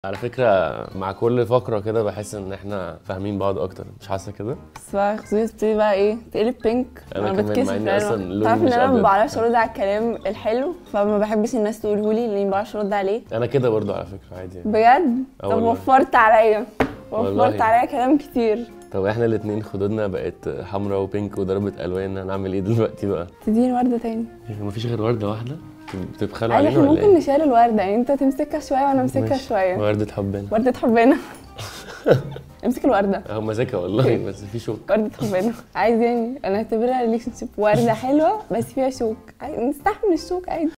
على فكرة مع كل فقرة كده بحس ان احنا فاهمين بعض اكتر مش حاسة كده؟ بس بقى خصوصي تبتدي بقى ايه تقلب بينك أنا كمان، بتكسف مع إني فعلا. أصلاً لوني تعرف ان مش انا ما أبيض. بعرفش ارد على الكلام الحلو فما بحبش الناس تقوله لي لاني ما بعرفش ارد عليه انا كده برضو على فكرة عادي يعني. بجد آه طب والله. وفرت عليا والله. وفرت عليا كلام كتير طب احنا الاتنين خدودنا بقت حمراء وبينك وضربت الوان هنعمل ايه دلوقتي بقى؟ تديني ورده تاني هي مفيش غير وردة واحدة؟ بتبخلوا عادي علينا احنا ولا ممكن ايه؟ نشيل الورده يعني انت تمسكها شويه وانا امسكها ماشي. شويه وردة حبنا ورده حبنا امسك الورده اهو ماسكها والله بس في شوك ورده حبنا عايز يعني انا اعتبرها ريليشن شيب ورده حلوه بس فيها شوك عادي، نستحمل الشوك عادي